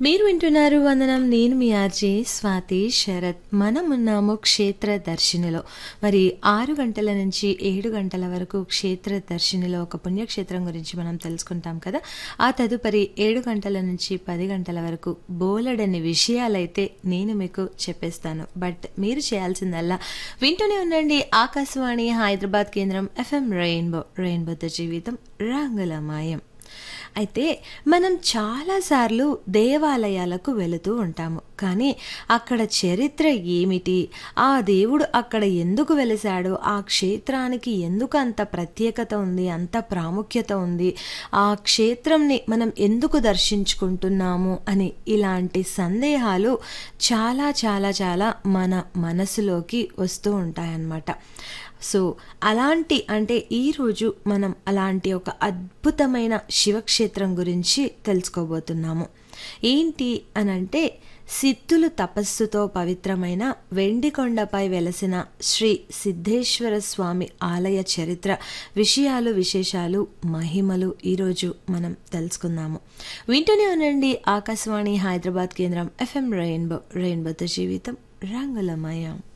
మీరు వింటున్నారు వందనం నేను మీ ఆర్జే స్వాతి శరత్ మనం ఉన్నాము క్షేత్ర దర్శినిలో మరి ఆరు గంటల నుంచి ఏడు గంటల వరకు క్షేత్ర దర్శినిలో ఒక పుణ్యక్షేత్రం గురించి మనం తెలుసుకుంటాం కదా ఆ తదుపరి ఏడు గంటల నుంచి పది గంటల వరకు బోలెడని విషయాలైతే నేను మీకు చెప్పేస్తాను బట్ మీరు చేయాల్సిందల్లా వింటూనే ఉండండి ఆకాశవాణి హైదరాబాద్ కేంద్రం ఎఫ్ఎం రెయిన్బో రెయిన్బోతో జీవితం రంగులమాయం అయితే మనం చాలాసార్లు దేవాలయాలకు వెళుతూ ఉంటాము కానీ అక్కడ చరిత్ర ఏమిటి ఆ దేవుడు అక్కడ ఎందుకు వెలిశాడు ఆ క్షేత్రానికి ఎందుకు అంత ప్రత్యేకత ఉంది అంత ప్రాముఖ్యత ఉంది ఆ క్షేత్రంని మనం ఎందుకు దర్శించుకుంటున్నాము అని ఇలాంటి సందేహాలు చాలా చాలా చాలా మన మనసులోకి వస్తూ ఉంటాయన్నమాట సో అలాంటి అంటే ఈరోజు మనం అలాంటి ఒక అద్భుతమైన శివక్షేత్రం గురించి తెలుసుకోబోతున్నాము ఏంటి అని అంటే సిద్ధులు తపస్సుతో పవిత్రమైన వెండికొండపై వెలసిన శ్రీ సిద్ధేశ్వర స్వామి ఆలయ చరిత్ర విషయాలు విశేషాలు మహిమలు ఈరోజు మనం తెలుసుకుందాము వింటూనే ఉండండి ఆకాశవాణి హైదరాబాద్ కేంద్రం ఎఫ్ఎం రెయిన్బో రెయిన్బోతో జీవితం రంగులమయం